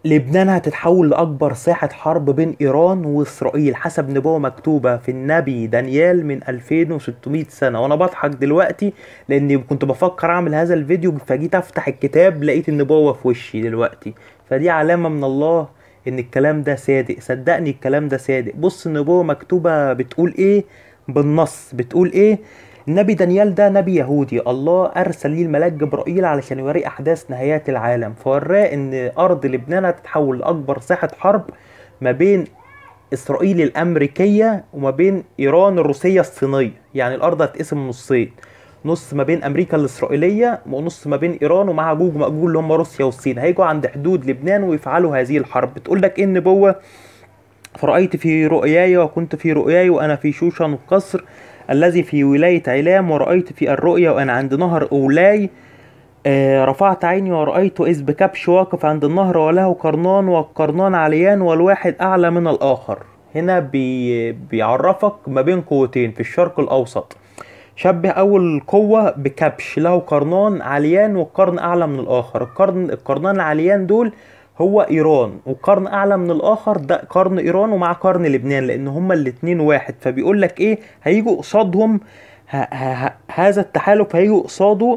لبنان هتتحول لأكبر ساحة حرب بين إيران وإسرائيل حسب نبوة مكتوبة في النبي دانيال من 2600 سنة وأنا بضحك دلوقتي لأني كنت بفكر أعمل هذا الفيديو فجيت أفتح الكتاب لقيت النبوة في وشي دلوقتي فدي علامة من الله إن الكلام ده صادق صدقني الكلام ده صادق بص النبوة مكتوبة بتقول إيه بالنص بتقول إيه النبي دانيال ده نبي يهودي الله ارسل ليه الملاك جبرائيل علشان يوريه احداث نهايات العالم فوراه ان ارض لبنان هتتحول لاكبر ساحه حرب ما بين اسرائيل الامريكيه وما بين ايران الروسيه الصينيه يعني الارض هتتقسم نصين نص ما بين امريكا الاسرائيليه ونص ما بين ايران ومع جوج ماجوج اللي هم روسيا والصين هيجوا عند حدود لبنان ويفعلوا هذه الحرب بتقول لك ايه النبوه فرأيت في رؤياي وكنت في رؤياي وأنا في شوشن القصر الذي في ولاية علام ورأيت في الرؤيا وأنا عند نهر أولاي آه، رفعت عيني ورأيت إذ بكبش واقف عند النهر وله قرنان والقرنان عليان والواحد أعلى من الآخر هنا بي بيعرفك ما بين قوتين في الشرق الأوسط شبه أول قوة بكبش له قرنان عليان والقرن أعلى من الآخر القرن القرنان العليان دول هو إيران وقرن أعلى من الآخر ده قرن إيران ومع قرن لبنان لأن هما الاتنين واحد فبيقول لك إيه هيجوا قصادهم ه- ه- ه- هذا التحالف هيجوا قصاده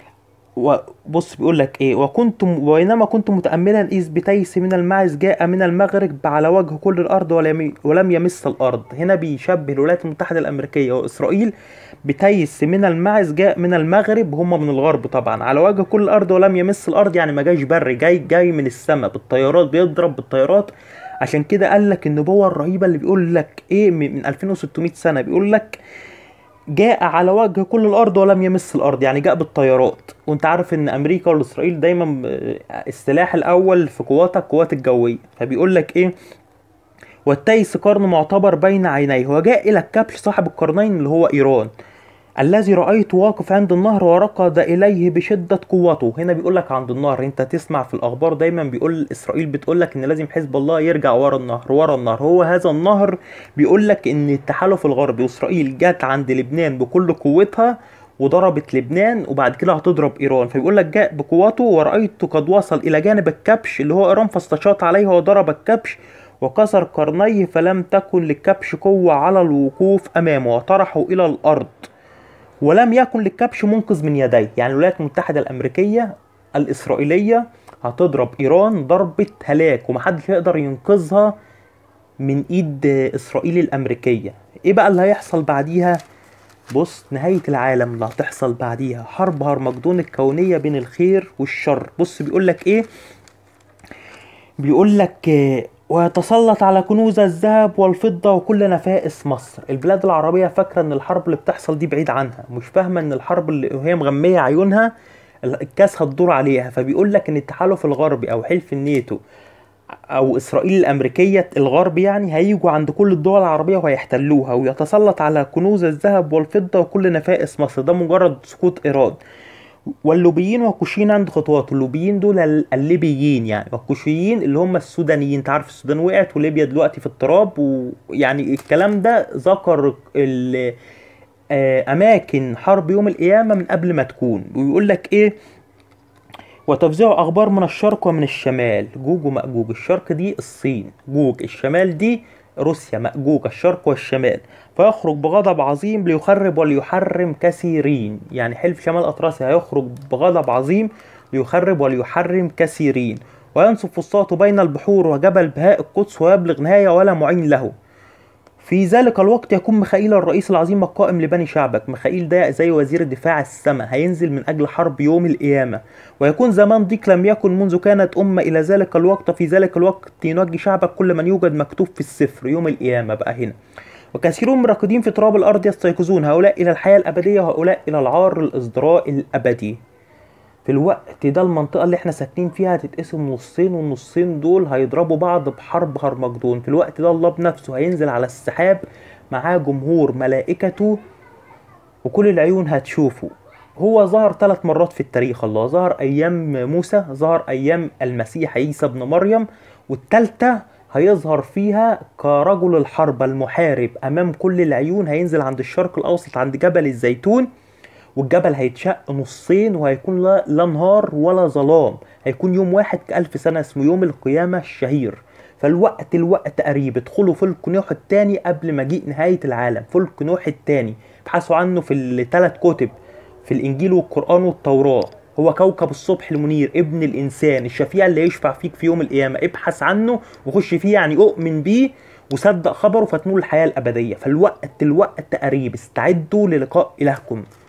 وبص بيقول لك ايه وكنت وبينما كنت متاملا اذ بتيس من المعز جاء من المغرب على وجه كل الارض ولم ولم يمس الارض هنا بيشبه الولايات المتحده الامريكيه واسرائيل بتيس من المعز جاء من المغرب هم من الغرب طبعا على وجه كل الارض ولم يمس الارض يعني ما جاش بري جاي جاي من السماء بالطيارات بيضرب بالطيارات عشان كده قال لك النبوه الرهيبه اللي بيقول لك ايه من من 2600 سنه بيقول لك جاء على وجه كل الارض ولم يمس الارض يعني جاء بالطيارات وانت عارف ان امريكا واسرائيل دايما آه، السلاح الاول في قواتها القوات الجويه فبيقول لك ايه والتيس قرن معتبر بين عينيه وجاء الى الكبش صاحب القرنين اللي هو ايران الذي رأيته واقف عند النهر وركض إليه بشدة قوته هنا بيقول لك عند النهر انت تسمع في الأخبار دايما بيقول إسرائيل بتقول لك إن لازم حزب الله يرجع ورا النهر ورا النهر هو هذا النهر بيقول لك إن التحالف الغربي وإسرائيل جت عند لبنان بكل قوتها وضربت لبنان وبعد كده هتضرب ايران فبيقول لك جاء بقوته ورأيته قد وصل الى جانب الكبش اللي هو ايران فاستشاط عليه وضرب الكبش وكسر قرنيه فلم تكن للكبش قوة على الوقوف امامه وطرحه الى الارض ولم يكن للكبش منقذ من يديه يعني الولايات المتحدة الأمريكية الإسرائيلية هتضرب إيران ضربة هلاك ومحدش يقدر ينقذها من إيد إسرائيل الأمريكية إيه بقى اللي هيحصل بعديها بص نهاية العالم اللي هتحصل بعديها حرب هرمجدون الكونية بين الخير والشر بص بيقولك إيه بيقول لك آه، ويتسلط على كنوز الذهب والفضة وكل نفائس مصر البلاد العربية فاكرة ان الحرب اللي بتحصل دي بعيد عنها مش فاهمة ان الحرب اللي وهي مغمية عيونها الكاس هتدور عليها فبيقول لك ان التحالف الغربي او حلف الناتو او اسرائيل الامريكيه الغرب يعني هيجوا عند كل الدول العربيه وهيحتلوها ويتسلط على كنوز الذهب والفضه وكل نفائس مصر ده مجرد سقوط ايران واللوبيين والكوشيين عند خطوات اللوبيين دول ال- الليبيين يعني والكوشيين اللي هم السودانيين انت عارف السودان وقعت وليبيا دلوقتي في اضطراب ويعني الكلام ده ذكر ال- آه، اماكن حرب يوم القيامه من قبل ما تكون ويقول لك ايه وتفزع اخبار من الشرق ومن الشمال جوج ومأجوج الشرق دي الصين جوج الشمال دي روسيا مأجوج الشرق والشمال فيخرج بغضب عظيم ليخرب وليحرم كثيرين يعني حلف شمال أطراسي هيخرج بغضب عظيم ليخرب وليحرم كثيرين وينصب فسطاته بين البحور وجبل بهاء القدس ويبلغ نهاية ولا معين له في ذلك الوقت يكون ميخائيل الرئيس العظيم القائم لبني شعبك ميخائيل ده زي وزير دفاع السماء هينزل من أجل حرب يوم القيامة ويكون زمان ضيق لم يكن منذ كانت أمة إلى ذلك الوقت في ذلك الوقت ينجي شعبك كل من يوجد مكتوب في السفر يوم القيامة بقى هنا وكثيرون من راكدين في تراب الأرض يستيقظون هؤلاء إلى الحياة الأبدية وهؤلاء إلى العار الإصدراء الأبدي في الوقت ده المنطقة اللي احنا ساكنين فيها هتتقسم نصين والنصين دول هيضربوا بعض بحرب هرمجدون في الوقت ده الله بنفسه هينزل على السحاب معاه جمهور ملائكته وكل العيون هتشوفه هو ظهر ثلاث مرات في التاريخ الله ظهر ايام موسى ظهر ايام المسيح عيسى ابن مريم والتالتة هيظهر فيها كرجل الحرب المحارب امام كل العيون هينزل عند الشرق الاوسط عند جبل الزيتون والجبل هيتشق نصين وهيكون لا, لا نهار ولا ظلام هيكون يوم واحد كألف سنة اسمه يوم القيامة الشهير فالوقت الوقت قريب ادخلوا فلك نوح التاني قبل مجيء نهاية العالم فلك نوح التاني ابحثوا عنه في الثلاث كتب في الإنجيل والقرآن والتوراة هو كوكب الصبح المنير ابن الإنسان الشفيع اللي يشفع فيك في يوم القيامة ابحث عنه وخش فيه يعني أؤمن بيه وصدق خبره فتنول الحياة الأبدية فالوقت الوقت قريب استعدوا للقاء إلهكم